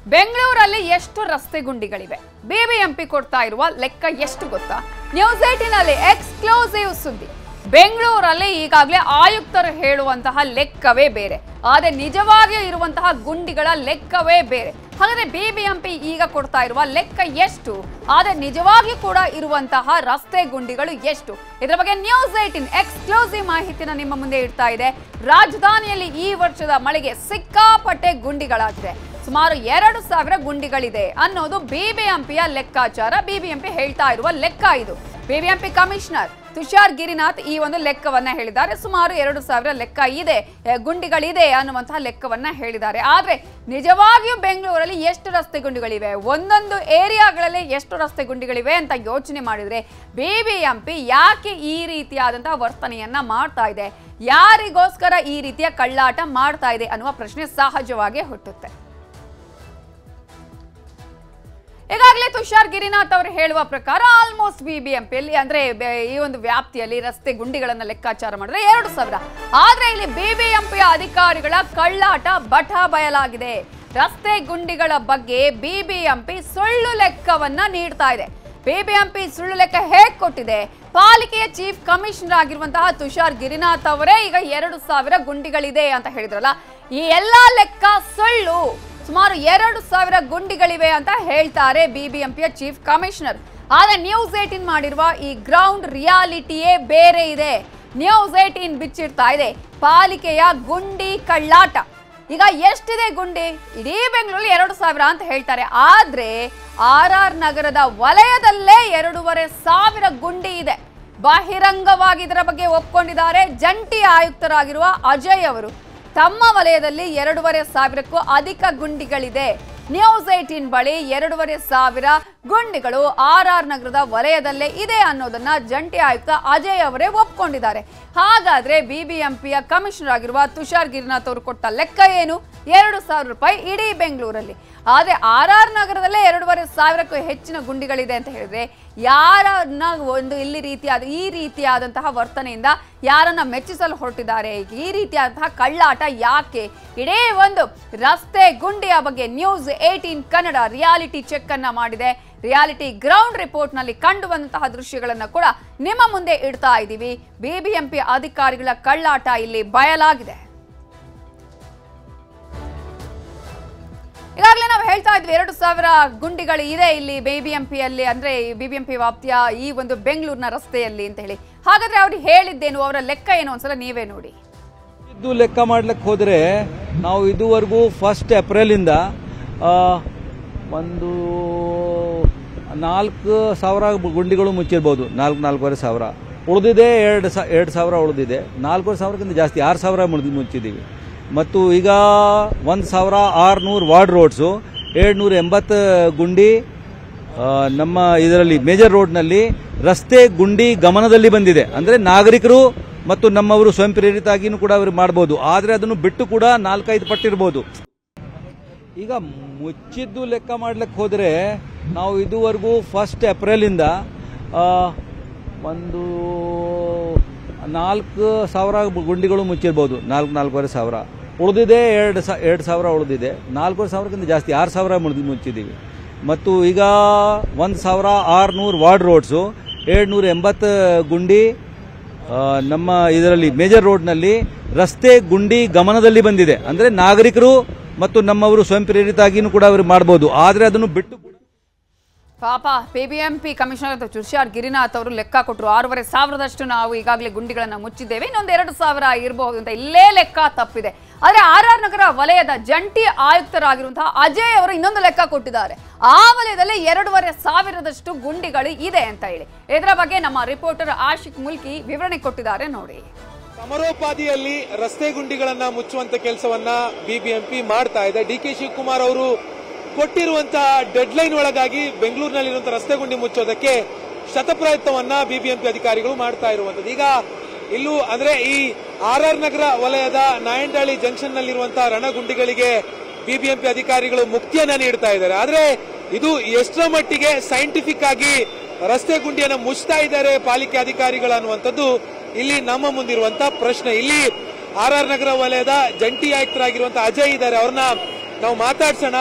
ಬೆಂಗಳೂರಲ್ಲಿ ಎಷ್ಟು ರಸ್ತೆ ಗುಂಡಿಗಳಿವೆ ಬಿಬಿಎಂಪಿ ಕೊಡ್ತಾ ಇರುವ ಲೆಕ್ಕ ಎಷ್ಟು ಗೊತ್ತಾ ನ್ಯೂಸ್ ಏಟಿನಲ್ಲಿ ಎಕ್ಸ್ಕ್ಲೂಸಿವ್ ಸುದ್ದಿ ಬೆಂಗಳೂರಲ್ಲಿ ಈಗಾಗಲೇ ಆಯುಕ್ತರು ಹೇಳುವಂತಹ ಲೆಕ್ಕವೇ ಬೇರೆ ಆದರೆ ನಿಜವಾಗಿಯೂ ಇರುವಂತಹ ಗುಂಡಿಗಳ ಲೆಕ್ಕವೇ ಬೇರೆ ಹಾಗಾದ್ರೆ ಬಿಬಿಎಂಪಿ ಈಗ ಕೊಡ್ತಾ ಇರುವ ಲೆಕ್ಕ ಎಷ್ಟು ಆದರೆ ನಿಜವಾಗಿಯೂ ಕೂಡ ಇರುವಂತಹ ರಸ್ತೆ ಗುಂಡಿಗಳು ಎಷ್ಟು ಇದರ ಬಗ್ಗೆ ನ್ಯೂಸ್ ಏಟಿನ್ ಎಕ್ಸ್ಕ್ಲೂಸಿವ್ ಮಾಹಿತಿನ ನಿಮ್ಮ ಮುಂದೆ ಇಡ್ತಾ ಇದೆ ರಾಜಧಾನಿಯಲ್ಲಿ ಈ ವರ್ಷದ ಮಳೆಗೆ ಸಿಕ್ಕಾಪಟ್ಟೆ ಗುಂಡಿಗಳಾಗಿದೆ ಸುಮಾರು ಎರಡು ಸಾವಿರ ಗುಂಡಿಗಳಿದೆ ಅನ್ನೋದು ಬಿಬಿಎಂಪಿಯ ಲೆಕ್ಕಾಚಾರ ಬಿಬಿಎಂಪಿ ಹೇಳ್ತಾ ಇರುವ ಲೆಕ್ಕ ಇದು ಬಿಬಿಎಂಪಿ ಕಮಿಷನರ್ ತುಷಾರ್ ಗಿರಿನಾಥ್ ಈ ಒಂದು ಲೆಕ್ಕವನ್ನ ಹೇಳಿದ್ದಾರೆ ಸುಮಾರು ಎರಡು ಸಾವಿರ ಲೆಕ್ಕ ಇದೆ ಎ, ಗುಂಡಿಗಳಿದೆ ಅನ್ನುವಂತಹ ಲೆಕ್ಕವನ್ನ ಹೇಳಿದ್ದಾರೆ ಆದ್ರೆ ನಿಜವಾಗಿಯೂ ಬೆಂಗಳೂರಲ್ಲಿ ಎಷ್ಟು ರಸ್ತೆ ಗುಂಡಿಗಳಿವೆ ಒಂದೊಂದು ಏರಿಯಾಗಳಲ್ಲಿ ಎಷ್ಟು ರಸ್ತೆ ಗುಂಡಿಗಳಿವೆ ಅಂತ ಯೋಚನೆ ಮಾಡಿದ್ರೆ ಬಿಬಿಎಂಪಿ ಯಾಕೆ ಈ ರೀತಿಯಾದಂತಹ ವರ್ತನೆಯನ್ನ ಮಾಡ್ತಾ ಇದೆ ಯಾರಿಗೋಸ್ಕರ ಈ ರೀತಿಯ ಕಳ್ಳಾಟ ಮಾಡ್ತಾ ಇದೆ ಅನ್ನುವ ಪ್ರಶ್ನೆ ಸಹಜವಾಗಿ ಹುಟ್ಟುತ್ತೆ ಈಗಾಗಲೇ ತುಷಾರ್ ಗಿರಿನಾಥ್ ಅವರು ಹೇಳುವ ಪ್ರಕಾರ ಆಲ್ಮೋಸ್ಟ್ ಬಿಬಿಎಂಪಿಯಲ್ಲಿ ಅಂದ್ರೆ ಬೆ- ಈ ಒಂದು ವ್ಯಾಪ್ತಿಯಲ್ಲಿ ರಸ್ತೆ ಗುಂಡಿಗಳನ್ನ ಲೆಕ್ಕಾಚಾರ ಮಾಡಿದ್ರೆ ಎರಡು ಸಾವಿರ ಆದ್ರೆ ಇಲ್ಲಿ ಬಿಬಿಎಂಪಿಯ ಅಧಿಕಾರಿಗಳ ಕಳ್ಳಾಟ ಬಠ ಬಯಲಾಗಿದೆ ರಸ್ತೆ ಗುಂಡಿಗಳ ಬಗ್ಗೆ ಬಿಬಿಎಂಪಿ ಸುಳ್ಳು ಲೆಕ್ಕವನ್ನ ನೀಡ್ತಾ ಇದೆ ಬಿಬಿಎಂಪಿ ಸುಳ್ಳು ಲೆಕ್ಕ ಹೇಗ್ ಕೊಟ್ಟಿದೆ ಪಾಲಿಕೆಯ ಚೀಫ್ ಕಮಿಷನರ್ ಆಗಿರುವಂತಹ ತುಷಾರ್ ಗಿರಿನಾಥ್ ಅವರೇ ಈಗ ಎರಡು ಸಾವಿರ ಗುಂಡಿಗಳಿದೆ ಅಂತ ಹೇಳಿದ್ರಲ್ಲ ಈ ಎಲ್ಲಾ ಲೆಕ್ಕ ಸುಳ್ಳು ಸುಮಾರು ಎರಡು ಸಾವಿರ ಗುಂಡಿಗಳಿವೆ ಅಂತ ಹೇಳ್ತಾರೆ ಬಿಬಿಎಂಪಿಯ ಚೀಫ್ ಕಮಿಷನರ್ ಆದ್ರೆ ನ್ಯೂಸ್ ಏಟಿನ್ ಮಾಡಿರುವ ಈ ಗ್ರೌಂಡ್ ರಿಯಾಲಿಟಿಯೇ ಬೇರೆ ಇದೆ ನ್ಯೂಸ್ ಏಟಿನ್ ಬಿಚ್ಚಿಡ್ತಾ ಇದೆ ಪಾಲಿಕೆಯ ಗುಂಡಿ ಕಳ್ಳಾಟ ಈಗ ಎಷ್ಟಿದೆ ಗುಂಡಿ ಇಡೀ ಬೆಂಗಳೂರಲ್ಲಿ ಎರಡು ಸಾವಿರ ಅಂತ ಹೇಳ್ತಾರೆ ಆದ್ರೆ ಆರ್ ಆರ್ ನಗರದ ವಲಯದಲ್ಲೇ ಎರಡೂವರೆ ಸಾವಿರ ಗುಂಡಿ ಇದೆ ಬಹಿರಂಗವಾಗಿ ಇದರ ಬಗ್ಗೆ ಒಪ್ಕೊಂಡಿದ್ದಾರೆ ಜಂಟಿ ಆಯುಕ್ತರಾಗಿರುವ ಅಜಯ್ ಅವರು ತಮ್ಮ ವಲಯದಲ್ಲಿ ಎರಡೂವರೆ ಸಾವಿರಕ್ಕೂ ಅಧಿಕ ಗುಂಡಿಗಳಿದೆ ನ್ಯೂಸ್ ಏಟೀನ್ ಬಳಿ ಎರಡೂವರೆ ಸಾವಿರ ಗುಂಡಿಗಳು ಆರ್ ಆರ್ ನಗರದ ವಲಯದಲ್ಲೇ ಇದೆ ಅನ್ನೋದನ್ನ ಜಂಟಿ ಆಯುಕ್ತ ಅಜಯ್ ಅವರೇ ಒಪ್ಕೊಂಡಿದ್ದಾರೆ ಹಾಗಾದ್ರೆ ಬಿಬಿಎಂಪಿಯ ಕಮಿಷನರ್ ಆಗಿರುವ ತುಷಾರ್ ಗಿರಿನಾಥ್ ಅವರು ಕೊಟ್ಟ ಲೆಕ್ಕ ಏನು ಎರಡು ಸಾವಿರ ರೂಪಾಯಿ ಇಡೀ ಬೆಂಗಳೂರಲ್ಲಿ ಆದ್ರೆ ಆರ್ ಆರ್ ನಗರದಲ್ಲೇ ಎರಡೂವರೆ ಸಾವಿರಕ್ಕೂ ಹೆಚ್ಚಿನ ಗುಂಡಿಗಳಿದೆ ಅಂತ ಹೇಳಿದ್ರೆ ಯಾರನ್ನ ಒಂದು ಇಲ್ಲಿ ರೀತಿಯಾದ ಈ ರೀತಿಯಾದಂತಹ ವರ್ತನೆಯಿಂದ ಯಾರನ್ನ ಮೆಚ್ಚಿಸಲು ಹೊರಟಿದ್ದಾರೆ ಈ ರೀತಿಯಾದಂತಹ ಕಳ್ಳಾಟ ಯಾಕೆ ಇಡೀ ಒಂದು ರಸ್ತೆ ಗುಂಡಿಯ ಬಗ್ಗೆ news eighteen Kannada reality check ಅನ್ನ ಮಾಡಿದೆ ರಿಯಾಲಿಟಿ ಗ್ರೌಂಡ್ ರಿಪೋರ್ಟ್ ನಲ್ಲಿ ಕಂಡು ಬಂದಂತಹ ದೃಶ್ಯಗಳನ್ನ ಕೂಡ ನಿಮ್ಮ ಮುಂದೆ ಇಡ್ತಾ ಇದ್ದೀವಿ ಬಿಬಿಎಂಪಿ ಅಧಿಕಾರಿಗಳ ಕಳ್ಳಾಟ ಇಲ್ಲಿ ಬಯಲಾಗಿದೆ ಈಗಾಗಲೇ ನಾವು ಹೇಳ್ತಾ ಇದ್ವಿ ಎರಡು ಸಾವಿರ ಗುಂಡಿಗಳು ಇದೆ ಇಲ್ಲಿ ಬಿಬಿಎಂಪಿಯಲ್ಲಿ ಅಂದ್ರೆ ಬಿಬಿಎಂಪಿ ವ್ಯಾಪ್ತಿಯ ಈ ಒಂದು ಬೆಂಗಳೂರಿನ ರಸ್ತೆಯಲ್ಲಿ ಅಂತ ಹೇಳಿ ಹಾಗಾದ್ರೆ ಅವ್ರು ಹೇಳಿದ್ದೇನು ಅವರ ಲೆಕ್ಕ ಏನು ಒಂದ್ಸಲ ನೀವೇ ನೋಡಿ ಇದು ಲೆಕ್ಕ ಮಾಡ್ಲಿಕ್ಕೆ ಹೋದರೆ ನಾವು ಇದುವರೆಗೂ ಫಸ್ಟ್ ಏಪ್ರಿಲಿಂದ ಆ, ಒಂದು ನಾಲ್ಕು ಸಾವಿರ ಗುಂಡಿಗಳು ಮುಚ್ಚಿರ್ಬೋದು ನಾಲ್ಕು ನಾಲ್ಕೂವರೆ ಸಾವಿರ ಉಳಿದಿದೆ ಎರಡು ಸಾ ಎರಡು ಸಾವಿರ ಉಳಿದಿದೆ ನಾಲ್ಕೂವರೆ ಸಾವಿರಕ್ಕಿಂತ ಜಾಸ್ತಿ ಆರು ಸಾವಿರ ಮುಳ್ದ್- ಮುಚ್ಚಿದ್ದೀವಿ ಮತ್ತು ಈಗ ಒಂದು ಸಾವಿರ ಆರುನೂರು ವಾರ್ಡ್ ರೋಡ್ಸು ಎರಡು ನೂರ ಎಂಬತ್ತು ಗುಂಡಿ ಆ, ನಮ್ಮ ಇದರಲ್ಲಿ ಮೇಜರ್ ರೋಡ್ನಲ್ಲಿ ರಸ್ತೆ ಗುಂಡಿ ಗಮನದಲ್ಲಿ ಬಂದಿದೆ ಅಂದರೆ ನಾಗರಿಕರು ಮತ್ತು ನಮ್ಮವರು ಸ್ವಯಂ ಪ್ರೇರಿತ ಆಗಿನೂ ಕೂಡ ಅವರು ಮಾಡ್ಬೋದು ಆದರೆ ಅದನ್ನು ಬಿಟ್ಟು ಕೂಡ ನಾಲ್ಕೈದು ಪಟ್ಟಿರ್ಬೋದು ಈಗ ಮುಚ್ಚಿದ್ದು ಲೆಕ್ಕ ಮಾಡ್ಲಿಕ್ಕೆ ಹೋದರೆ ನಾವು ಇದುವರೆಗೂ ಫಸ್ಟ್ ಏಪ್ರಿಲಿಂದ ಆ, ಒಂದು ನಾಲ್ಕು ಸಾವಿರ ಗುಂಡಿಗಳು ಮುಚ್ಚಿರ್ಬೋದು ನಾಲ್ಕು ನಾಲ್ಕೂವರೆ ಸಾವಿರ ಉಳಿದಿದೆ ಎರಡು ಸಾ ಎರಡು ಸಾವಿರ ಉಳಿದಿದೆ ನಾಲ್ಕೂವರೆ ಸಾವಿರಕ್ಕಿಂತ ಜಾಸ್ತಿ ಆರು ಸಾವಿರ ಮುಳ್ದ್- ಮುಚ್ಚಿದ್ದೀವಿ ಮತ್ತು ಈಗ ಒಂದು ಸಾವಿರ ಆರುನೂರು ವಾರ್ಡ್ ರೋಡ್ಸು ಎರಡು ನೂರ ಎಂಬತ್ತು ಗುಂಡಿ ಆ, ನಮ್ಮ ಇದರಲ್ಲಿ ಮೇಜರ್ ರೋಡ್ನಲ್ಲಿ ರಸ್ತೆ ಗುಂಡಿ ಗಮನದಲ್ಲಿ ಬಂದಿದೆ ಅಂದರೆ ನಾಗರಿಕರು ಮತ್ತು ನಮ್ಮವರು ಸ್ವಯಂ ಪ್ರೇರಿತ ಆಗಿನೂ ಕೂಡ ಅವರು ಮಾಡ್ಬೋದು ಆದರೆ ಅದನ್ನು ಬಿಟ್ಟು ಪಾಪ ಬಿಬಿಎಂಪಿ ಕಮಿಷನರ್ ತುಷಾರ್ ಗಿರಿನಾಥ್ ಅವರು ಲೆಕ್ಕ ಕೊಟ್ಟರು ಆರೂವರೆ ಸಾವಿರದಷ್ಟು ನಾವು ಈಗಾಗಲೇ ಗುಂಡಿಗಳನ್ನ ಮುಚ್ಚಿದ್ದೇವೆ ಇನ್ನೊಂದು ಎರಡು ಸಾವಿರ ಇರಬಹುದು ಅಂತ ಇಲ್ಲೇ ಲೆಕ್ಕ ತಪ್ಪಿದೆ ಆದ್ರೆ ಆರ್ ಆರ್ ನಗರ ವಲಯದ ಜಂಟಿ ಆಯುಕ್ತರಾಗಿರುವಂತಹ ಅಜಯ್ ಅವರು ಇನ್ನೊಂದು ಲೆಕ್ಕ ಕೊಟ್ಟಿದ್ದಾರೆ ಆ ವಲಯದಲ್ಲಿ ಎರಡೂವರೆ ಸಾವಿರದಷ್ಟು ಗುಂಡಿಗಳು ಇದೆ ಅಂತ ಹೇಳಿ ಇದರ ಬಗ್ಗೆ ನಮ್ಮ ರಿಪೋರ್ಟರ್ ಆಶಿಕ್ ಮುಲ್ಕಿ ವಿವರಣೆ ಕೊಟ್ಟಿದ್ದಾರೆ ನೋಡಿ ಸಮರೋಪಾದಿಯಲ್ಲಿ ರಸ್ತೆ ಗುಂಡಿಗಳನ್ನ ಮುಚ್ಚುವಂತ ಕೆಲಸವನ್ನ ಬಿಬಿಎಂಪಿ ಮಾಡ್ತಾ ಇದೆ ಡಿ ಕೆ ಶಿವಕುಮಾರ್ ಅವರು ಕೊಟ್ಟಿರುವಂತಹ ಡೆಡ್ಲೈನ್ ಒಳಗಾಗಿ ಬೆಂಗಳೂರಿನಲ್ಲಿರುವಂತಹ ರಸ್ತೆ ಗುಂಡಿ ಮುಚ್ಚೋದಕ್ಕೆ ಶತಪ್ರಯತ್ನವನ್ನ ಬಿಬಿಎಂಪಿ ಅಧಿಕಾರಿಗಳು ಮಾಡ್ತಾ ಇರುವಂತದ್ದು ಈಗ ಇಲ್ಲೂ ಅಂದ್ರೆ ಈ ಆರ್ ಆರ್ ನಗರ ವಲಯದ ನಾಯಂಡಹಳ್ಳಿ ಜಂಕ್ಷನ್ ನಲ್ಲಿರುವಂತಹ ರಣಗುಂಡಿಗಳಿಗೆ ಬಿಬಿಎಂಪಿ ಅಧಿಕಾರಿಗಳು ಮುಕ್ತಿಯನ್ನ ನೀಡ್ತಾ ಇದ್ದಾರೆ ಆದ್ರೆ ಇದು ಎಷ್ಟರ ಮಟ್ಟಿಗೆ ಸೈಂಟಿಫಿಕ್ ಆಗಿ ರಸ್ತೆ ಗುಂಡಿಯನ್ನ ಮುಚ್ತಾ ಇದ್ದಾರೆ ಪಾಲಿಕೆ ಅಧಿಕಾರಿಗಳು ಅನ್ನುವಂಥದ್ದು ಇಲ್ಲಿ ನಮ್ಮ ಮುಂದಿರುವಂತಹ ಪ್ರಶ್ನೆ ಇಲ್ಲಿ ಆರ್ ಆರ್ ನಗರ ವಲಯದ ಜಂಟಿ ಆಯುಕ್ತರಾಗಿರುವಂತಹ ಅಜಯ್ ಇದ್ದಾರೆ ಅವ್ರನ್ನ ನಾವು ಮಾತಾಡ್ಸೋಣ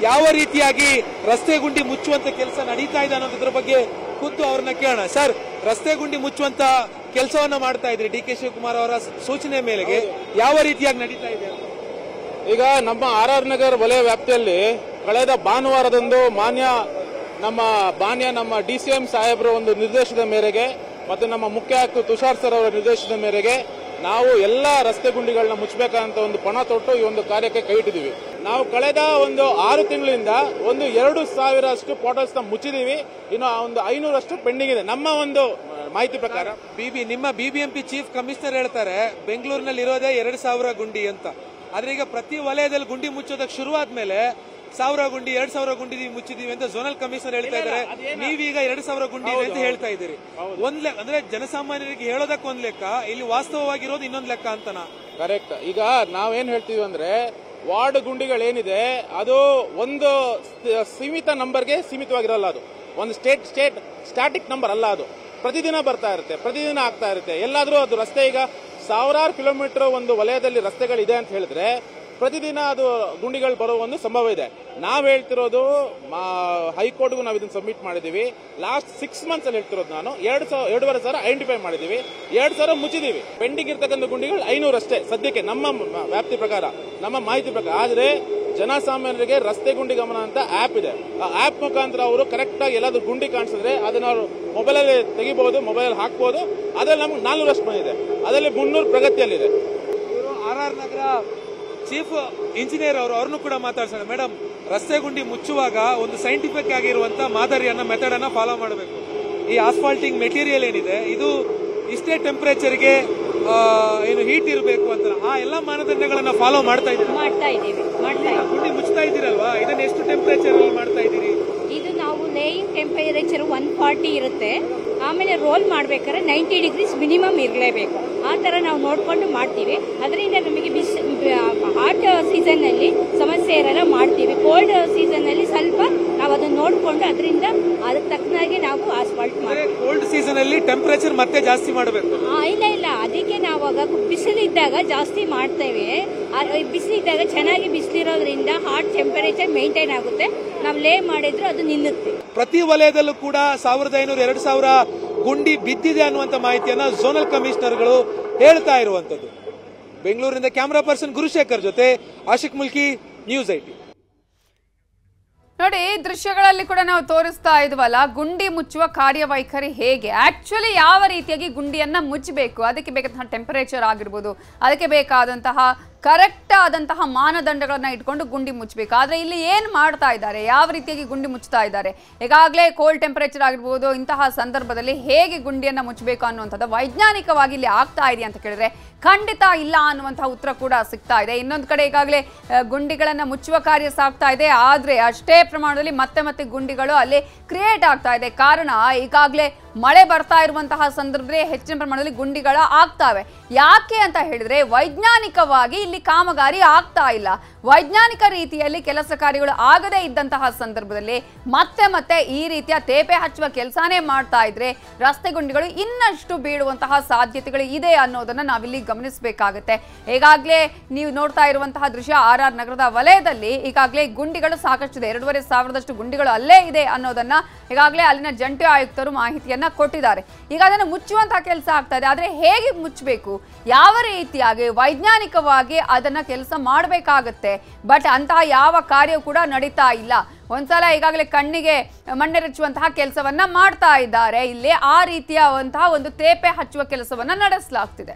ಯಾವ ರೀತಿಯಾಗಿ ರಸ್ತೆ ಗುಂಡಿ ಮುಚ್ಚುವಂತ ಕೆಲಸ ನಡೀತಾ ಇದೆ ಅನ್ನೋದ್ರ ಬಗ್ಗೆ ಖುದ್ದು ಅವ್ರನ್ನ ಕೇಳೋಣ ಸರ್ ರಸ್ತೆ ಗುಂಡಿ ಮುಚ್ಚುವಂತ ಕೆಲಸವನ್ನ ಮಾಡ್ತಾ ಇದ್ರಿ ಡಿ ಕೆ ಶಿವಕುಮಾರ್ ಅವರ ಸೂಚನೆ ಮೇರೆಗೆ ಯಾವ ರೀತಿಯಾಗಿ ನಡೀತಾ ಇದೆ ಅಂತ? ಈಗ ನಮ್ಮ ಆರ್ ಆರ್ ನಗರ್ ವಲಯ ವ್ಯಾಪ್ತಿಯಲ್ಲಿ ಕಳೆದ ಭಾನುವಾರದಂದು ಮಾನ್ಯ ನಮ್ಮ ಮಾನ್ಯ ನಮ್ಮ ಡಿ ಸಿ ಎಂ ಸಾಹೇಬರ ಒಂದು ನಿರ್ದೇಶನದ ಮೇರೆಗೆ ಮತ್ತು ನಮ್ಮ ಮುಖ್ಯ ಆಯುಕ್ತ ತುಷಾರ್ ಸರ್ ಅವರ ನಿರ್ದೇಶನದ ಮೇರೆಗೆ ನಾವು ಎಲ್ಲ ರಸ್ತೆ ಗುಂಡಿಗಳನ್ನ ಮುಚ್ಚಬೇಕಂತ ಒಂದು ಪಣ ತೊಟ್ಟು ಈ ಒಂದು ಕಾರ್ಯಕ್ಕೆ ಕೈ ಇಟ್ಟಿದ್ದೀವಿ ನಾವು ಕಳೆದ ಒಂದು ಆರು ತಿಂಗಳಿಂದ ಒಂದು ಎರಡು ಸಾವಿರ ಅಷ್ಟು ಪೋರ್ಟಲ್ಸ್ ಮುಚ್ಚಿದೀವಿ ಇನ್ನು ಒಂದು ಐನೂರಷ್ಟು ಪೆಂಡಿಂಗ್ ಇದೆ ನಮ್ಮ ಒಂದು ಆ, ಮಾಹಿತಿ ಪ್ರಕಾರ ಬಿಬಿ ನಿಮ್ಮ ಬಿಬಿಎಂಪಿ ಚೀಫ್ ಕಮಿಷನರ್ ಹೇಳ್ತಾರೆ ಬೆಂಗಳೂರಿನಲ್ಲಿ ಇರೋದೇ ಎರಡು ಸಾವಿರ ಗುಂಡಿ ಅಂತ ಆದ್ರೆ ಈಗ ಪ್ರತಿ ವಲಯದಲ್ಲಿ ಗುಂಡಿ ಮುಚ್ಚೋದಕ್ಕೆ ಶುರುವಾದ್ಮೇಲೆ ಸಾವಿರ ಗುಂಡಿ ಎರಡ್ ಸಾವಿರ ಗುಂಡಿ ನೀವು ಮುಚ್ಚಿದೀವಿ ಅಂತ ಝೋನಲ್ ಕಮಿಷನರ್ ಹೇಳ್ತಾ ಇದ್ದಾರೆ ನೀವೀಗ ಎರಡ್ ಸಾವಿರ ಗುಂಡಿ ಇದೆ ಅಂತ ಹೇಳ್ತಾ ಇದ್ದೀರಿ ಒಂದ್ ಲೆಕ್ಕ ಅಂದ್ರೆ ಜನಸಾಮಾನ್ಯರಿಗೆ ಹೇಳೋದಕ್ಕೆ ಒಂದ್ ಲೆಕ್ಕ ಇಲ್ಲಿ ವಾಸ್ತವವಾಗಿರೋದು ಇನ್ನೊಂದ್ ಲೆಕ್ಕ ಅಂತನಾ ಕರೆಕ್ಟ್ ಈಗ ನಾವೇನ್ ಹೇಳ್ತೀವಿ ಅಂದ್ರೆ ವಾರ್ಡ್ ಗುಂಡಿಗಳೇನಿದೆ ಅದು ಒಂದು ಸ- ಸೀಮಿತ ನಂಬರ್ಗೆ ಸೀಮಿತವಾಗಿರಲ್ಲ ಅದು ಒಂದು ಸ್ಟೇಟ್ ಸ್ಟೇಟ್ ಸ್ಟಾಟಿಕ್ ನಂಬರ್ ಅಲ್ಲ ಅದು ಪ್ರತಿದಿನ ಬರ್ತಾ ಇರುತ್ತೆ ಪ್ರತಿದಿನ ಆಗ್ತಾ ಇರುತ್ತೆ ಎಲ್ಲಾದ್ರೂ ಅದು ರಸ್ತೆ ಈಗ ಸಾವಿರಾರು ಕಿಲೋಮೀಟರ್ ಒಂದು ವಲಯದಲ್ಲಿ ರಸ್ತೆಗಳಿದೆ ಅಂತ ಹೇಳಿದ್ರೆ ಪ್ರತಿದಿನ ಅದು ಗುಂಡಿಗಳು ಬರೋ ಒಂದು ಸಂಭವ ಇದೆ ನಾವ್ ಹೇಳ್ತಿರೋದು ಹೈಕೋರ್ಟ್ಗೂ ನಾವು ಇದನ್ನ ಸಬ್ಮಿಟ್ ಮಾಡಿದೀವಿ ಲಾಸ್ಟ್ ಸಿಕ್ಸ್ ಮಂತ್ಸ್ ಅಲ್ಲಿ ಹೇಳ್ತಿರೋದು ನಾನು ಎರಡು ಸಾವಿರ ಎರಡೂವರೆ ಸಾವಿರ ಐಡೆಂಟಿಫೈ ಮಾಡಿದೀವಿ ಎರಡು ಸಾವಿರ ಮುಚ್ಚಿದೀವಿ ಪೆಂಡಿಂಗ್ ಇರ್ತಕ್ಕಂಥ ಗುಂಡಿಗಳು ಐನೂರು ಅಷ್ಟೇ ಸದ್ಯಕ್ಕೆ ನಮ್ಮ ಮ- ವ್ಯಾಪ್ತಿ ಪ್ರಕಾರ ನಮ್ಮ ಮಾಹಿತಿ ಪ್ರಕಾರ ಆದ್ರೆ ಜನಸಾಮಾನ್ಯರಿಗೆ ರಸ್ತೆ ಗುಂಡಿ ಗಮನ ಅಂತ ಆಪ್ ಇದೆ ಆ ಆಪ್ ಮುಖಾಂತರ ಅವರು ಕರೆಕ್ಟ್ ಆಗಿ ಎಲ್ಲಾದ್ರೂ ಗುಂಡಿ ಕಾಣಿಸಿದ್ರೆ ಅದನ್ನ ಅವರು ಮೊಬೈಲ್ ಅಲ್ಲಿ ತೆಗಿಬಹುದು ಮೊಬೈಲ್ ಹಾಕ್ಬೋದು ಅದ್ರಲ್ಲಿ ನಮ್ಗೆ ನಾಲ್ನೂರಷ್ಟು ಬಂದಿದೆ ಅದರಲ್ಲಿ ಮುನ್ನೂರು ಪ್ರಗತಿಯಲ್ಲಿದೆ ಇವರು R R Nagar chief engineer ಅವರು ಅವ್ರನ್ನು ಕೂಡ ಮಾತಾಡ್ಸೋಣ ಮೇಡಮ್ ರಸ್ತೆ ಗುಂಡಿ ಮುಚ್ಚುವಾಗ ಒಂದು ಸೈಂಟಿಫಿಕ್ ಆಗಿರುವಂತ ಮಾದರಿಯನ್ನ ಮೆಥಡ್ ಅನ್ನ ಫಾಲೋ ಮಾಡಬೇಕು ಈ ಆಸ್ಫಾಲ್ಟಿಂಗ್ ಮೆಟೀರಿಯಲ್ ಏನಿದೆ ಇದು ಇಷ್ಟೇ ಟೆಂಪರೇಚರ್ಗೆ ಏನು ಹೀಟ್ ಇರಬೇಕು ಅಂತ ಆ ಎಲ್ಲಾ ಮಾನದಂಡಗಳನ್ನ ಫಾಲೋ ಮಾಡ್ತಾ ಇದ್ದೀರಾ ಮಾಡ್ತಾ ಇದ್ದೀವಿ ಮಾಡ್ತಾ ಇದ್ದೀವಿ ಗುಂಡಿ ಮುಚ್ತಾ ಇದ್ದೀರಲ್ವಾ ಇದನ್ನ ಎಷ್ಟು ಟೆಂಪರೇಚರ್ ಅಲ್ಲಿ ಮಾಡ್ತಾ ಇದ್ದೀರಿ ಇದು ನಾವು ಲೇಯಿಂಗ್ ಟೆಂಪರೇಚರ್ ಒನ್ ಫಾರ್ಟಿ ಇರುತ್ತೆ ಆಮೇಲೆ ರೋಲ್ ಮಾಡ್ಬೇಕಾದ್ರೆ ನೈಂಟಿ ಡಿಗ್ರೀಸ್ ಮಿನಿಮಮ್ ಇರಲೇಬೇಕು ಆ ಥರ ನಾವು ನೋಡಿಕೊಂಡು ಮಾಡ್ತೀವಿ ಅದರಿಂದ ನಮಗೆ ಬಿಸಿ ಹಾಟ್ ಸೀಸನ್ನಲ್ಲಿ ಸಮಸ್ಯೆ ಇರಲ್ಲ ಮಾಡ್ತೀವಿ ಕೋಲ್ಡ್ ಸೀಸನ್ನಲ್ಲಿ ಸ್ವಲ್ಪ ನಾವು ಅದನ್ನು ನೋಡಿಕೊಂಡು ಅದರಿಂದ ಅದಕ್ಕೆ ತಕ್ಕನಾಗಿ ನಾವು ಆಸ್ಫಾಲ್ಟ್ ಅಂದ್ರೆ ಮಾಡ್ತೀವಿ ಕೋಲ್ಡ್ ಸೀಸನ್ ಅಲ್ಲಿ ಟೆಂಪರೇಚರ್ ಮತ್ತೆ ಜಾಸ್ತಿ ಮಾಡಬೇಕು ಆ, ಇಲ್ಲ ಇಲ್ಲ ಅದಕ್ಕೆ ನಾವು ಆಗ ಬಿಸಿಲಿದ್ದಾಗ ಜಾಸ್ತಿ ಮಾಡ್ತೇವೆ ಆ, ಬಿಸಿಲಿದ್ದಾಗ ಚೆನ್ನಾಗಿ ಬಿಸಿಲಿರೋದ್ರಿಂದ ಹಾಟ್ ಟೆಂಪರೇಚರ್ ಮೇಂಟೈನ್ ಆಗುತ್ತೆ ನಾವು ಲೇ ಮಾಡಿದ್ರೆ ಅದು ನಿಲ್ಲುತ್ತೆ ಪ್ರತಿ ವಲಯದಲ್ಲೂ ಕೂಡ ಸಾವಿರದ ಐನೂರು ಎರಡು ಸಾವಿರ ಗುಂಡಿ ಬಿದ್ದಿದೆ ಅನ್ನುವಂತ ಮಾಹಿತಿಯನ್ನ ಝೋನಲ್ ಕಮಿಷನರ್ಗಳು ಹೇಳ್ತಾ ಇರುವಂತದ್ದು ಬೆಂಗಳೂರಿನಿಂದ ಕ್ಯಾಮರಾ ಪರ್ಸನ್ ಗುರುಶೇಖರ್ ಜೊತೆ ಆಶಿಕ್ ಮುಲ್ಕಿ ನ್ಯೂಸ್ ಐಟಿ ನೋಡಿ ಈ ದೃಶ್ಯಗಳಲ್ಲಿ ಕೂಡ ನಾವು ತೋರಿಸ್ತಾ ಇದ್ವಲ್ಲ ಗುಂಡಿ ಮುಚ್ಚುವ ಕಾರ್ಯವೈಖರಿ ಹೇಗೆ ಆಕ್ಚುಲಿ ಯಾವ ರೀತಿಯಾಗಿ ಗುಂಡಿಯನ್ನ ಮುಚ್ಚಬೇಕು ಅದಕ್ಕೆ ಬೇಕಾದಂತಹ ಟೆಂಪರೇಚರ್ ಆಗಿರ್ಬೋದು ಅದಕ್ಕೆ ಬೇಕಾದಂತಹ ಕರೆಕ್ಟ್ ಆದಂತಹ ಮಾನದಂಡಗಳನ್ನ ಇಟ್ಕೊಂಡು ಗುಂಡಿ ಮುಚ್ಚಬೇಕು ಆದ್ರೆ ಇಲ್ಲಿ ಏನು ಮಾಡ್ತಾ ಇದ್ದಾರೆ ಯಾವ ರೀತಿಯಾಗಿ ಗುಂಡಿ ಮುಚ್ತಾ ಇದ್ದಾರೆ ಈಗಾಗಲೇ ಕೋಲ್ಡ್ ಟೆಂಪರೇಚರ್ ಆಗಿರ್ಬೋದು ಇಂತಹ ಸಂದರ್ಭದಲ್ಲಿ ಹೇಗೆ ಗುಂಡಿಯನ್ನ ಮುಚ್ಚಬೇಕು ಅನ್ನುವಂಥದ್ದು ವೈಜ್ಞಾನಿಕವಾಗಿ ಇಲ್ಲಿ ಆಗ್ತಾ ಇದೆ ಅಂತ ಕೇಳಿದ್ರೆ ಖಂಡಿತ ಇಲ್ಲ ಅನ್ನುವಂತಹ ಉತ್ತರ ಕೂಡ ಸಿಗ್ತಾ ಇದೆ ಇನ್ನೊಂದು ಕಡೆ ಈಗಾಗಲೇ ಆ, ಗುಂಡಿಗಳನ್ನ ಮುಚ್ಚುವ ಕಾರ್ಯ ಸಾಗ್ತಾ ಇದೆ ಆದ್ರೆ ಅಷ್ಟೇ ಪ್ರಮಾಣದಲ್ಲಿ ಮತ್ತೆ ಮತ್ತೆ ಗುಂಡಿಗಳು ಅಲ್ಲಿ ಕ್ರಿಯೇಟ್ ಆಗ್ತಾ ಇದೆ ಕಾರಣ ಈಗಾಗಲೇ ಮಳೆ ಬರ್ತಾ ಇರುವಂತಹ ಸಂದರ್ಭದಲ್ಲಿ ಹೆಚ್ಚಿನ ಪ್ರಮಾಣದಲ್ಲಿ ಗುಂಡಿಗಳ ಆಗ್ತಾವೆ ಯಾಕೆ ಅಂತ ಹೇಳಿದ್ರೆ ವೈಜ್ಞಾನಿಕವಾಗಿ ಇಲ್ಲಿ ಕಾಮಗಾರಿ ಆಗ್ತಾ ಇಲ್ಲ ವೈಜ್ಞಾನಿಕ ರೀತಿಯಲ್ಲಿ ಕೆಲಸ ಕಾರ್ಯಗಳು ಆಗದೇ ಇದ್ದಂತಹ ಸಂದರ್ಭದಲ್ಲಿ ಮತ್ತೆ ಮತ್ತೆ ಈ ರೀತಿಯ ತೇಪೆ ಹಚ್ಚುವ ಕೆಲಸನೇ ಮಾಡ್ತಾ ಇದ್ರೆ ರಸ್ತೆ ಗುಂಡಿಗಳು ಇನ್ನಷ್ಟು ಬೀಳುವಂತಹ ಸಾಧ್ಯತೆಗಳು ಇದೆ ಅನ್ನೋದನ್ನ ನಾವಿಲ್ಲಿ ಗಮನಿಸಬೇಕಾಗುತ್ತೆ ಈಗಾಗಲೇ ನೀವು ನೋಡ್ತಾ ಇರುವಂತಹ ದೃಶ್ಯ ಆರ್ ಆರ್ ನಗರದ ವಲಯದಲ್ಲಿ ಈಗಾಗಲೇ ಗುಂಡಿಗಳು ಸಾಕಷ್ಟಿದೆ ಎರಡೂವರೆ ಸಾವಿರದಷ್ಟು ಗುಂಡಿಗಳು ಅಲ್ಲೇ ಇದೆ ಅನ್ನೋದನ್ನ ಈಗಾಗಲೇ ಅಲ್ಲಿನ ಜಂಟಿ ಆಯುಕ್ತರು ಮಾಹಿತಿಯನ್ನ ಕೊಟ್ಟಿದ್ದಾರೆ ಈಗ ಅದನ್ನು ಮುಚ್ಚುವಂತಹ ಕೆಲಸ ಆಗ್ತಾ ಇದೆ ಆದ್ರೆ ಹೇಗೆ ಮುಚ್ಚಬೇಕು ಯಾವ ರೀತಿಯಾಗಿ ವೈಜ್ಞಾನಿಕವಾಗಿ ಅದನ್ನ ಕೆಲಸ ಮಾಡಬೇಕಾಗತ್ತೆ ಬಟ್ ಅಂತಹ ಯಾವ ಕಾರ್ಯ ಕೂಡ ನಡೀತಾ ಇಲ್ಲ ಒಂದ್ಸಲ ಈಗಾಗಲೇ ಕಣ್ಣಿಗೆ ಮಣ್ಣೆರಚುವಂತಹ ಕೆಲಸವನ್ನ ಮಾಡ್ತಾ ಇದ್ದಾರೆ ಇಲ್ಲಿ ಆ ರೀತಿಯಾದಂತಹ ಒಂದು ತೇಪೆ ಹಚ್ಚುವ ಕೆಲಸವನ್ನ ನಡೆಸಲಾಗ್ತಿದೆ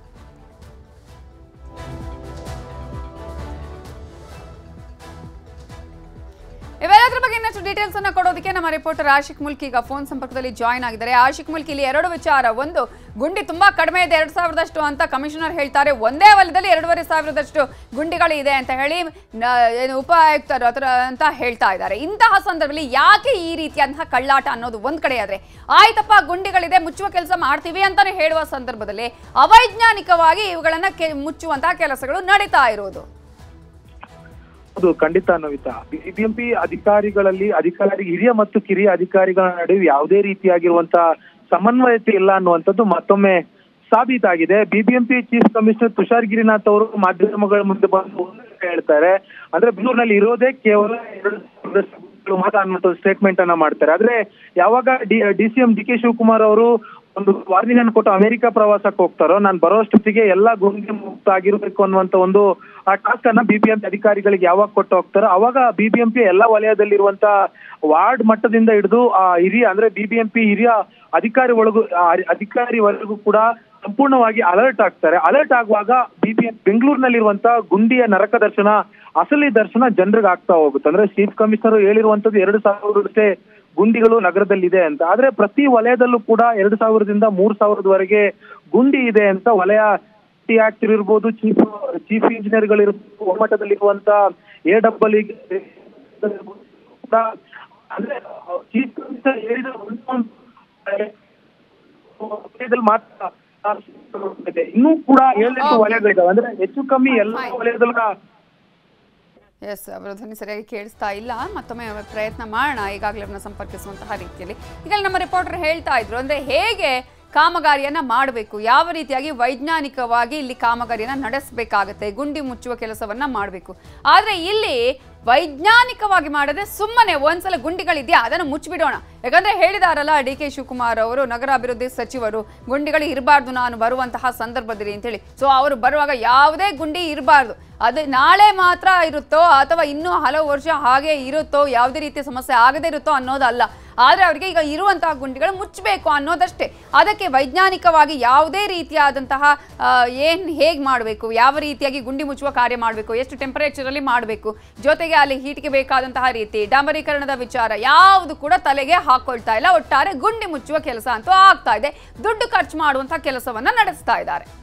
ಇವೆಲ್ಲದರ ಬಗ್ಗೆ ಇನ್ನಷ್ಟು ಡೀಟೇಲ್ಸ್ ಅನ್ನ ಕೊಡೋದಕ್ಕೆ ನಮ್ಮ ರಿಪೋರ್ಟರ್ ಆಶಿಕ್ ಮುಲ್ಕಿ ಈಗ ಫೋನ್ ಸಂಪರ್ಕದಲ್ಲಿ ಜಾಯ್ನ್ ಆಗಿದ್ದಾರೆ ಆಶಿಕ್ ಮುಲ್ಕಿ ಇಲ್ಲಿ ಎರಡು ವಿಚಾರ ಒಂದು ಗುಂಡಿ ತುಂಬಾ ಕಡಿಮೆ ಇದೆ ಎರಡು ಸಾವಿರದಷ್ಟು ಅಂತ ಕಮಿಷನರ್ ಹೇಳ್ತಾರೆ ಒಂದೇ ವಲಯದಲ್ಲಿ ಎರಡೂವರೆ ಸಾವಿರದಷ್ಟು ಗುಂಡಿಗಳು ಇದೆ ಅಂತ ಹೇಳಿ ನ- ಏನು ಉಪ ಆಯುಕ್ತರು ಅದರ ಅಂತ ಹೇಳ್ತಾ ಇದ್ದಾರೆ ಇಂತಹ ಸಂದರ್ಭದಲ್ಲಿ ಯಾಕೆ ಈ ರೀತಿಯಾದಂತಹ ಕಳ್ಳಾಟ ಅನ್ನೋದು ಒಂದ್ ಕಡೆ ಆದ್ರೆ ಆಯ್ತಪ್ಪ ಗುಂಡಿಗಳಿದೆ ಮುಚ್ಚುವ ಕೆಲಸ ಮಾಡ್ತೀವಿ ಅಂತಾನೆ ಹೇಳುವ ಸಂದರ್ಭದಲ್ಲಿ ಅವೈಜ್ಞಾನಿಕವಾಗಿ ಇವುಗಳನ್ನ ಕೆ- ಮುಚ್ಚುವಂತಹ ಕೆಲಸಗಳು ನಡೀತಾ ಇರೋದು ಹೌದು ಖಂಡಿತ ನವಿತಾ ಬಿಬಿಎಂಪಿ ಅಧಿಕಾರಿಗಳಲ್ಲಿ ಅಧಿಕಾರಿ ಹಿರಿಯ ಮತ್ತು ಕಿರಿಯ ಅಧಿಕಾರಿಗಳ ನಡುವೆ ಯಾವುದೇ ರೀತಿಯಾಗಿರುವಂತಹ ಸಮನ್ವಯತೆ ಇಲ್ಲ ಅನ್ನುವಂಥದ್ದು ಮತ್ತೊಮ್ಮೆ ಸಾಬೀತಾಗಿದೆ BBMP chief commissioner Tushar Girinath ಅವರು ಮಾಧ್ಯಮಗಳ ಮುಂದೆ ಬಂದು ಹೇಳ್ತಾರೆ ಅಂದ್ರೆ ಬೆಂಗಳೂರಿನಲ್ಲಿ ಇರೋದೇ ಕೇವಲ ಎರಡು ಸಾವಿರದ ಗುಂಡಿಗಳು ಮಾತ್ರ ಅನ್ನೋ ಸ್ಟೇಟ್ಮೆಂಟ್ ಅನ್ನ ಮಾಡ್ತಾರೆ ಆದ್ರೆ ಯಾವಾಗ D D C M D K Shivakumar ಅವರು ಒಂದು ವಾರ್ನಿಂಗ್ ಅನ್ನು ಕೊಟ್ಟು ಅಮೆರಿಕ ಪ್ರವಾಸಕ್ಕೆ ಹೋಗ್ತಾರೋ ನಾನು ಬರೋಷ್ಟೊತ್ತಿಗೆ ಎಲ್ಲಾ ಗುಂಡಿ ಮುಕ್ತ ಆಗಿರ್ಬೇಕು ಅನ್ನುವಂತ ಒಂದು ಆ ಟಾಸ್ಕ್ ಅನ್ನ ಬಿಬಿಎಂಪಿ ಅಧಿಕಾರಿಗಳಿಗೆ ಯಾವಾಗ ಕೊಟ್ಟು ಹೋಗ್ತಾರೋ ಅವಾಗ ಬಿಬಿಎಂಪಿ ಎಲ್ಲಾ ವಲಯದಲ್ಲಿರುವಂತ ವಾರ್ಡ್ ಮಟ್ಟದಿಂದ ಹಿಡಿದು ಆ ಹಿರಿಯ ಅಂದ್ರೆ ಬಿಬಿಎಂಪಿ ಹಿರಿಯ ಅಧಿಕಾರಿ ಒಳಗೂ ಆ ಅಧಿಕಾರಿವರೆಗೂ ಕೂಡ ಸಂಪೂರ್ಣವಾಗಿ ಅಲರ್ಟ್ ಆಗ್ತಾರೆ ಅಲರ್ಟ್ ಆಗುವಾಗ ಬಿಬಿಎಂ ಬೆಂಗಳೂರಿನಲ್ಲಿರುವಂತ ಗುಂಡಿಯ ನರಕ ದರ್ಶನ ಅಸಲಿ ದರ್ಶನ ಜನರಿಗೆ ಆಗ್ತಾ ಹೋಗುತ್ತೆ ಅಂದ್ರೆ ಚೀಫ್ ಕಮಿಷನರ್ ಹೇಳಿರುವಂತದ್ದು ಎರಡು ಸಾವಿರದಷ್ಟೇ ಗುಂಡಿಗಳು ನಗರದಲ್ಲಿದೆ ಅಂತ ಆದ್ರೆ ಪ್ರತಿ ವಲಯದಲ್ಲೂ ಕೂಡ ಎರಡು ಸಾವಿರದಿಂದ ಮೂರ್ ಸಾವಿರದವರೆಗೆ ಗುಂಡಿ ಇದೆ ಅಂತ ವಲಯ ಟಿ ಆಕ್ಟರ್ ಇರ್ಬೋದು ಚೀಫ್ ಚೀಫ್ ಇಂಜಿನಿಯರ್ ಗಳಿರ್ಬೋದು ಒಮ್ಮಟ್ಟದಲ್ಲಿರುವಂತ ಎ ಡಬಲ್ ಕೂಡ ಅಂದ್ರೆ ಚೀಫ್ ಕಮಿಷನರ್ ಹೇಳಿದ ಒಂದು ವಲಯದಲ್ಲಿ ಮಾತ್ರ ಆ, ಇದೆ. ಇನ್ನೂ ಕೂಡ ಏಳೆಂಟು ವಲಯಗಳಿದಾವೆ ಅಂದ್ರೆ ಹೆಚ್ಚು ಕಮ್ಮಿ ಎಲ್ಲ ವಲಯದಲ್ಲೂ ಎಸ್ ಅವರ ಧ್ವನಿ ಸರಿಯಾಗಿ ಕೇಳಿಸ್ತಾ ಇಲ್ಲ ಮತ್ತೊಮ್ಮೆ ಪ್ರಯತ್ನ ಮಾಡೋಣ ಈಗಾಗಲೇ ಅವ್ರನ್ನ ಸಂಪರ್ಕಿಸುವಂತಹ ರೀತಿಯಲ್ಲಿ ಈಗ ನಮ್ಮ ರಿಪೋರ್ಟರ್ ಹೇಳ್ತಾ ಇದ್ರು ಅಂದ್ರೆ ಹೇಗೆ ಕಾಮಗಾರಿಯನ್ನ ಮಾಡಬೇಕು ಯಾವ ರೀತಿಯಾಗಿ ವೈಜ್ಞಾನಿಕವಾಗಿ ಇಲ್ಲಿ ಕಾಮಗಾರಿಯನ್ನ ನಡೆಸಬೇಕಾಗತ್ತೆ ಗುಂಡಿ ಮುಚ್ಚುವ ಕೆಲಸವನ್ನ ಮಾಡಬೇಕು ಆದ್ರೆ ಇಲ್ಲಿ ವೈಜ್ಞಾನಿಕವಾಗಿ ಮಾಡದೆ ಸುಮ್ಮನೆ ಒಂದ್ಸಲ ಗುಂಡಿಗಳಿದೆಯಾ ಅದನ್ನು ಮುಚ್ಚಿಬಿಡೋಣ ಯಾಕಂದ್ರೆ ಹೇಳಿದಾರಲ್ಲ ಡಿ ಕೆ ಶಿವಕುಮಾರ್ ಅವರು ನಗರಾಭಿವೃದ್ಧಿ ಸಚಿವರು ಗುಂಡಿಗಳು ಇರಬಾರ್ದು ನಾನು ಬರುವಂತಹ ಸಂದರ್ಭದಲ್ಲಿ ಅಂತೇಳಿ ಸೊ ಅವರು ಬರುವಾಗ ಯಾವುದೇ ಗುಂಡಿ ಇರಬಾರ್ದು ಅದು ನಾಳೆ ಮಾತ್ರ ಇರುತ್ತೋ ಅಥವಾ ಇನ್ನೂ ಹಲವು ವರ್ಷ ಹಾಗೆ ಇರುತ್ತೋ ಯಾವುದೇ ರೀತಿಯ ಸಮಸ್ಯೆ ಆಗದೇ ಇರುತ್ತೋ ಅನ್ನೋದಲ್ಲ ಆದರೆ ಅವರಿಗೆ ಈಗ ಇರುವಂತಹ ಗುಂಡಿಗಳು ಮುಚ್ಚಬೇಕು ಅನ್ನೋದಷ್ಟೇ ಅದಕ್ಕೆ ವೈಜ್ಞಾನಿಕವಾಗಿ ಯಾವುದೇ ರೀತಿಯಾದಂತಹ ಏನು ಹೇಗೆ ಮಾಡಬೇಕು ಯಾವ ರೀತಿಯಾಗಿ ಗುಂಡಿ ಮುಚ್ಚುವ ಕಾರ್ಯ ಮಾಡಬೇಕು ಎಷ್ಟು ಟೆಂಪರೇಚರಲ್ಲಿ ಮಾಡಬೇಕು ಜೊತೆಗೆ ಅಲ್ಲಿ ಹೀಟ್ಗೆ ಬೇಕಾದಂತಹ ರೀತಿ ಡಾಂಬರೀಕರಣದ ವಿಚಾರ ಯಾವುದು ಕೂಡ ತಲೆಗೆ ಹಾಕೊಳ್ತಾ ಇಲ್ಲ ಒಟ್ಟಾರೆ ಗುಂಡಿ ಮುಚ್ಚುವ ಕೆಲಸ ಅಂತೂ ಆಗ್ತಾ ಇದೆ ದುಡ್ಡು ಖರ್ಚು ಮಾಡುವಂತಹ ಕೆಲಸವನ್ನ ನಡೆಸ್ತಾ ಇದ್ದಾರೆ